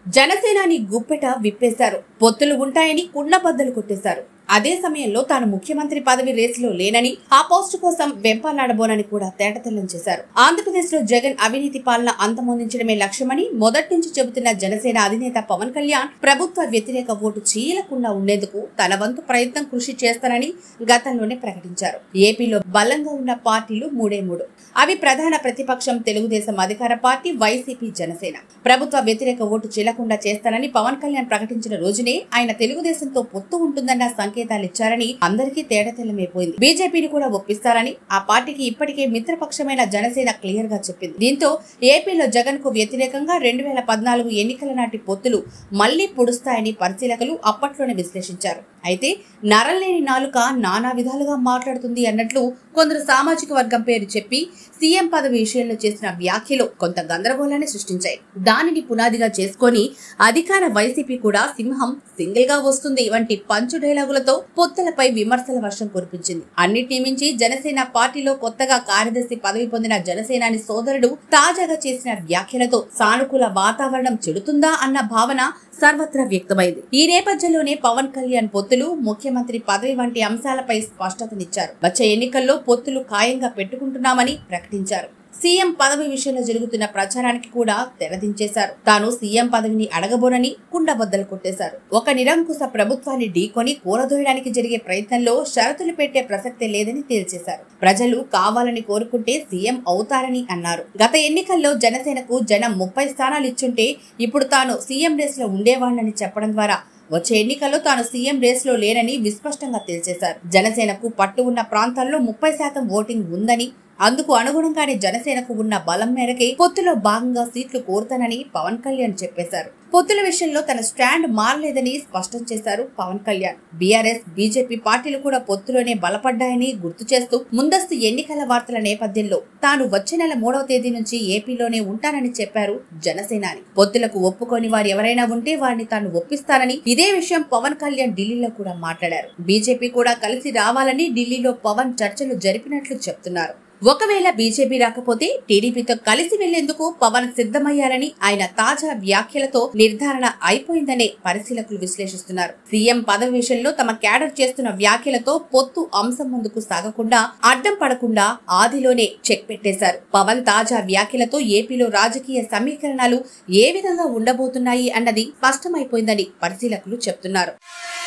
జనసేనాని గుప్పెట విప్పేశారు పొత్తులు ఉంటాయని కుండబద్దలు కొట్టేశారు అదే సమయంలో తాను ముఖ్యమంత్రి పదవి రేసులో లేనని ఆ పోస్టు కోసం వెంపాలాడబోనని కూడా తేటతెల్లం చేశారు ఆంధ్రప్రదేశ్ లో జగన్ అవినీతి పాలన అంతమొందించడమే లక్ష్యమని మొదటి నుంచి చెబుతున్న జనసేన అధినేత పవన్ కళ్యాణ్ ప్రభుత్వ వ్యతిరేక ఓటు చీలకుండా ఉండేందుకు తన వంతు ప్రయత్నం కృషి చేస్తానని గతంలోనే ప్రకటించారు ఏపీలో బలంగా ఉన్న పార్టీలు మూడే మూడు అవి ప్రధాన ప్రతిపక్షం తెలుగుదేశం అధికార పార్టీ వైసీపీ జనసేన ప్రభుత్వ వ్యతిరేక ఓటు చీలకుండా చేస్తానని పవన్ కళ్యాణ్ ప్రకటించిన రోజునే ఆయన తెలుగుదేశంతో పొత్తు ఉంటుందన్న సంకేతాలు ఇచ్చారని అందరికీ తేడతెల్లమైపోయింది బీజేపీని కూడా ఒప్పిస్తారని ఆ పార్టీకి ఇప్పటికే మిత్రపక్షమైన జనసేన క్లియర్ గా చెప్పింది దీంతో ఏపీలో జగన్ కు వ్యతిరేకంగా రెండు వేల పద్నాలుగు ఎన్నికల నాటి పొత్తులు మళ్లీ పొడుస్తాయని పరిశీలకులు అప్పట్లోనే విశ్లేషించారు అయితే నరలేని నాలుక నానా విధాలుగా మాట్లాడుతుంది అన్నట్లు కొందరు సామాజిక వర్గం పేరు చెప్పి సీఎం పదవి విషయంలో చేసిన వ్యాఖ్యలు కొంత గందరగోళాన్ని సృష్టించాయి దానిని పునాదిగా చేసుకొని అధికార వైసీపీ కూడా సింహం సింగిల్ గా వస్తుంది వంటి పంచు డైలాగులతో పొత్తులపై విమర్శల వర్షం కురిపించింది అన్నిటినీ మించి జనసేన పార్టీలో కొత్తగా కార్యదర్శి పదవి పొందిన జనసేనాని సోదరుడు తాజాగా చేసిన వ్యాఖ్యలతో సానుకూల వాతావరణం చెడుతుందా అన్న భావన సర్వత్రా వ్యక్తమైంది ఈ నేపథ్యంలోనే పవన్ కళ్యాణ్ పొత్తులు ముఖ్యమంత్రి పదవి వంటి అంశాలపై స్పష్టతనిచ్చారు వచ్చే ఎన్నికల్లో పొత్తులు ఖాయంగా పెట్టుకుంటున్నామని ప్రకటించారు సీఎం పదవి విషయంలో జరుగుతున్న ప్రచారానికి కూడా తెరదించేశారు తాను సీఎం పదవిని అడగబోనని కుండబద్దలు కొట్టేశారు ఒక నిరంకుశ ప్రభుత్వాన్ని ఢీకొని కూరదోయడానికి జరిగే ప్రయత్నంలో షరతులు పెట్టే ప్రసక్తే లేదని తేల్చేశారు ప్రజలు కావాలని కోరుకుంటే సీఎం అవుతారని అన్నారు గత ఎన్నికల్లో జనసేనకు జనం ముప్పై స్థానాలు ఇచ్చుంటే ఇప్పుడు తాను సీఎం రేస్ లో ఉండేవాణ్ణని చెప్పడం ద్వారా వచ్చే ఎన్నికల్లో తాను సీఎం రేస్ లో లేనని విస్పష్టంగా తేల్చేశారు జనసేనకు పట్టు ఉన్న ప్రాంతాల్లో ముప్పై శాతం ఓటింగ్ ఉందని అందుకు అనుగుణంగానే జనసేనకు ఉన్న బలం మేరకే పొత్తులో భాగంగా సీట్లు కోరుతానని పవన్ కళ్యాణ్ చెప్పేశారు పొత్తుల విషయంలో తన స్టాండ్ మారలేదని స్పష్టం చేశారు పవన్ కళ్యాణ్ బీఆర్ఎస్ బీజేపీ పార్టీలు కూడా పొత్తులోనే బలపడ్డాయని గుర్తు చేస్తూ ముందస్తు ఎన్నికల వార్తల నేపథ్యంలో తాను వచ్చే నెల మూడవ తేదీ నుంచి ఏపీలోనే ఉంటానని చెప్పారు జనసేనాని పొత్తులకు ఒప్పుకొని వారు ఎవరైనా ఉంటే వారిని తాను ఒప్పిస్తానని ఇదే విషయం పవన్ కళ్యాణ్ ఢిల్లీలో కూడా మాట్లాడారు బీజేపీ కూడా కలిసి రావాలని ఢిల్లీలో పవన్ చర్చలు జరిపినట్లు చెప్తున్నారు ఒకవేళ బీజేపీ రాకపోతే టీడీపీతో కలిసి వెళ్లేందుకు పవన్ సిద్ధమయ్యారని ఆయన తాజా వ్యాఖ్యలతో నిర్ధారణ అయిపోయిందనే పరిశీలకులు విశ్లేషిస్తున్నారు సీఎం పదవి విషయంలో తమ క్యాడర్ చేస్తున్న వ్యాఖ్యలతో పొత్తు అంశం ముందుకు సాగకుండా అడ్డం పడకుండా ఆదిలోనే చెక్ పెట్టేశారు పవన్ తాజా వ్యాఖ్యలతో ఏపీలో రాజకీయ సమీకరణాలు ఏ విధంగా ఉండబోతున్నాయి అన్నది స్పష్టమైపోయిందని పరిశీలకులు చెప్తున్నారు